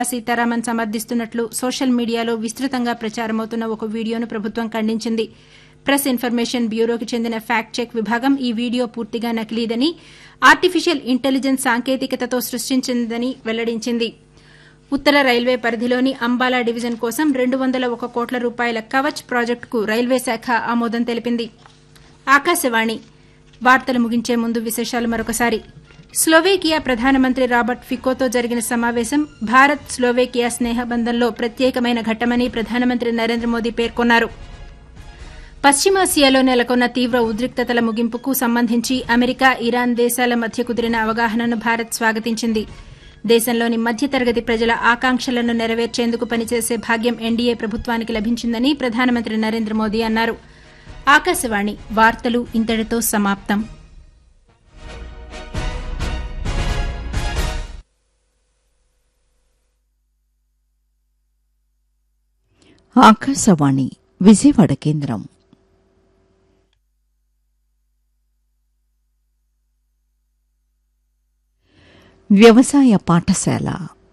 Sitharaman సమర్థిస్తున్నట్లు social మీడియాలో విస్తృతంగా ప్రచారమవుతున్న ఒక వీడియోను ప్రభుత్వం ఖండించింది ప్రెస్ ఇన్ఫర్మేషన్ బ్యూరోకి చెందిన ఫ్యాక్ట్ చెక్ విభాగం ఈ వీడియో పూర్తిగా నకిలీదని ఆర్టిఫిషియల్ ఇంటెలిజెన్స్ సాంకేతికతతో సృష్టించిందని వెల్లడించింది ఉత్తర రైల్వే పరిధిలోని అంబాలా డివిజన్ కోసం రెండు వందల ఒక కోట్ల రూపాయల కవచ్ ప్రాజెక్టుకు రైల్వే శాఖ ఆమోదం తెలిపింది ఆకాశవాణి వార్తలు ముగించే ముందు విశేషాలు మరొకసారి స్లోవేకియా ప్రధానమంత్రి రాబర్ట్ ఫికోతో జరిగిన సమావేశం భారత్ స్లోవేకియా స్నేహబంధంలో ప్రత్యేకమైన ఘట్టమని ప్రధానమంత్రి నరేంద్ర మోదీ పేర్కొన్నారు పశ్చిమాసియాలో నెలకొన్న తీవ్ర ఉద్రిక్తతల ముగింపుకు సంబంధించి అమెరికా ఇరాన్ దేశాల మధ్య కుదిరిన అవగాహనను భారత్ స్వాగతించింది దేశంలోని మధ్యతరగతి ప్రజల ఆకాంక్షలను నెరవేర్చేందుకు పనిచేసే భాగ్యం ఎన్డీఏ ప్రభుత్వానికి లభించిందని ప్రధానమంత్రి నరేంద్ర మోదీ అన్నారు ఆకాశవాణి వార్తలు ఇంతటితో సమాప్తం ఆకాశవాణి విజయవాడ కేంద్రం వ్యవసాయ పాఠశాల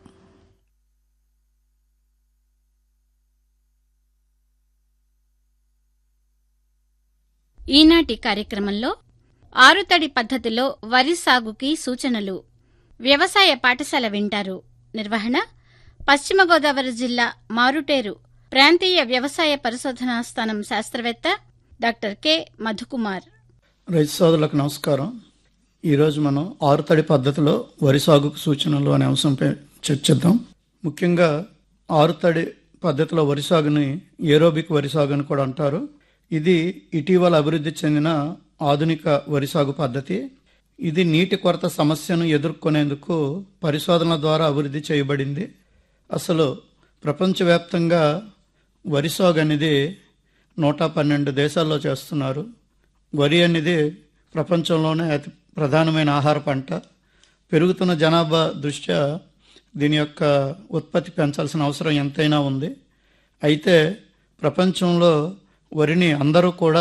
ఈనాటి కార్యక్రమంలో ఆరుతడి పద్ధతిలో వరి సాగుకి సూచనలు వ్యవసాయ పాఠశాల వింటారు నిర్వహణ పశ్చిమ గోదావరి జిల్లా మారుటేరు ప్రాంతీయ వ్యవసాయ పరిశోధనా స్థానం శాస్త్రవేత్త డాక్టర్ కె మధుకుమార్ రైతు సోదరులకు నమస్కారం ఈరోజు మనం ఆరుతడి పద్ధతిలో వరి సాగుకు సూచనలు అనే అంశంపై చర్చిద్దాం ముఖ్యంగా ఆరుతడి పద్ధతిలో వరి సాగుని ఏరోబిక్ వరి సాగు అని కూడా అంటారు ఇది ఇటీవల అభివృద్ధి చెందిన ఆధునిక వరి సాగు పద్ధతి ఇది నీటి కొరత సమస్యను ఎదుర్కొనేందుకు పరిశోధనల ద్వారా అభివృద్ధి చేయబడింది అసలు ప్రపంచవ్యాప్తంగా వరి సాగు అనేది నూట పన్నెండు దేశాల్లో చేస్తున్నారు వరి అనేది ప్రపంచంలోనే అతి ప్రధానమైన ఆహార పంట పెరుగుతున్న జనాభా దృష్ట్యా దీని యొక్క ఉత్పత్తి పెంచాల్సిన అవసరం ఎంతైనా ఉంది అయితే ప్రపంచంలో వరిని అందరూ కూడా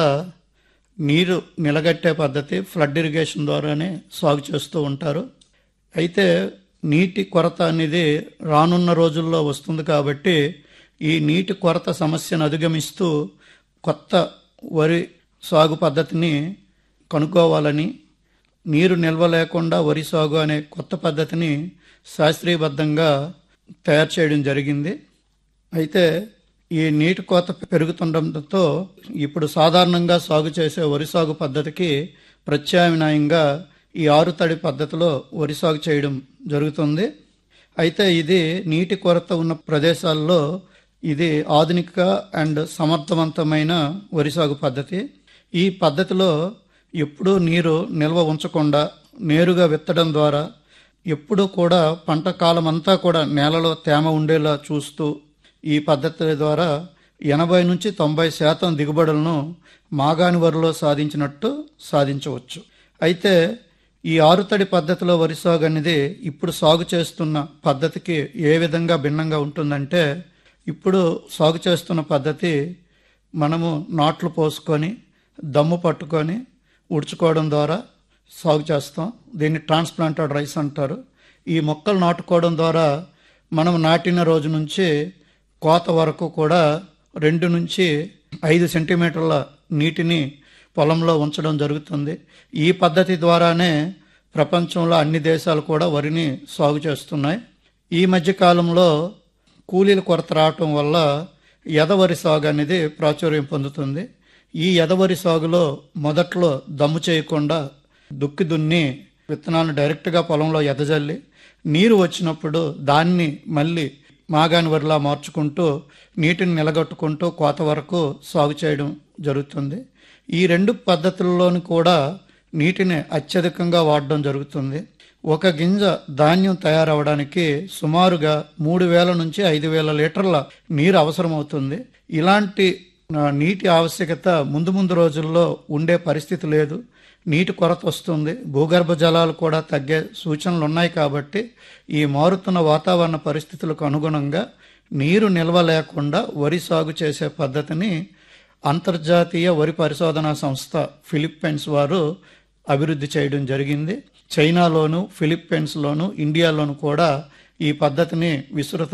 నీరు నిలగట్టే పద్ధతి ఫ్లడ్ ఇరిగేషన్ ద్వారానే సాగు చేస్తూ ఉంటారు అయితే నీటి కొరత అనేది రానున్న రోజుల్లో వస్తుంది కాబట్టి ఈ నీటి కొరత సమస్యను అధిగమిస్తూ కొత్త వరి సాగు పద్ధతిని కనుక్కోవాలని నీరు నిల్వ లేకుండా వరి సాగు అనే కొత్త పద్ధతిని శాస్త్రీయబద్ధంగా తయారు చేయడం జరిగింది అయితే ఈ నీటి కోత పెరుగుతుండటంతో ఇప్పుడు సాధారణంగా సాగు చేసే వరి సాగు పద్ధతికి ప్రత్యామ్నాయంగా ఈ ఆరుతడి పద్ధతిలో వరి సాగు చేయడం జరుగుతుంది అయితే ఇది నీటి కొరత ఉన్న ప్రదేశాల్లో ఇది ఆధునిక అండ్ సమర్థవంతమైన వరి సాగు పద్ధతి ఈ పద్ధతిలో ఎప్పుడూ నీరు నిల్వ ఉంచకుండా నేరుగా విత్తడం ద్వారా ఎప్పుడూ కూడా పంట కాలం అంతా కూడా నేలలో తేమ ఉండేలా చూస్తూ ఈ పద్ధతి ద్వారా ఎనభై నుంచి తొంభై శాతం దిగుబడులను మాగాని వరిలో సాధించినట్టు సాధించవచ్చు అయితే ఈ ఆరుతడి పద్ధతిలో వరి సాగు అనేది ఇప్పుడు సాగు చేస్తున్న పద్ధతికి ఏ విధంగా భిన్నంగా ఉంటుందంటే ఇప్పుడు సాగు చేస్తున్న పద్ధతి మనము నాట్లు పోసుకొని దమ్ము పట్టుకొని ఉడుచుకోవడం ద్వారా సాగు చేస్తాం దీన్ని ట్రాన్స్ప్లాంటెడ్ రైస్ అంటారు ఈ మొక్కలు నాటుకోవడం ద్వారా మనం నాటిన రోజు నుంచి కోత వరకు కూడా రెండు నుంచి ఐదు సెంటీమీటర్ల నీటిని పొలంలో ఉంచడం జరుగుతుంది ఈ పద్ధతి ద్వారానే ప్రపంచంలో అన్ని దేశాలు కూడా వరిని సాగు చేస్తున్నాయి ఈ మధ్య కాలంలో కూలీల కొరత రావటం వల్ల ఎదవరి సాగు అనేది ప్రాచుర్యం పొందుతుంది ఈ ఎదవరి సాగులో మొదట్లో దమ్ము చేయకుండా దుక్కి దున్ని విత్తనాలను డైరెక్ట్గా పొలంలో ఎదజల్లి నీరు వచ్చినప్పుడు దాన్ని మళ్ళీ మాగాని వరిలా మార్చుకుంటూ నీటిని నిలగొట్టుకుంటూ కోత వరకు సాగు చేయడం జరుగుతుంది ఈ రెండు పద్ధతుల్లోనూ కూడా నీటిని అత్యధికంగా వాడడం జరుగుతుంది ఒక గింజ ధాన్యం తయారవడానికి సుమారుగా మూడు వేల నుంచి ఐదు వేల లీటర్ల నీరు అవసరమవుతుంది ఇలాంటి ఆ, నీటి ఆవశ్యకత ముందు ముందు రోజుల్లో ఉండే పరిస్థితి లేదు నీటి కొరత వస్తుంది భూగర్భ జలాలు కూడా తగ్గే సూచనలు ఉన్నాయి కాబట్టి ఈ మారుతున్న వాతావరణ పరిస్థితులకు అనుగుణంగా నీరు నిల్వ లేకుండా వరి సాగు చేసే పద్ధతిని అంతర్జాతీయ వరి పరిశోధనా సంస్థ ఫిలిప్పైన్స్ వారు అభివృద్ధి చేయడం జరిగింది చైనాలోను ఫిలిప్పైన్స్లోను ఇండియాలోను కూడా ఈ పద్ధతిని విస్తృత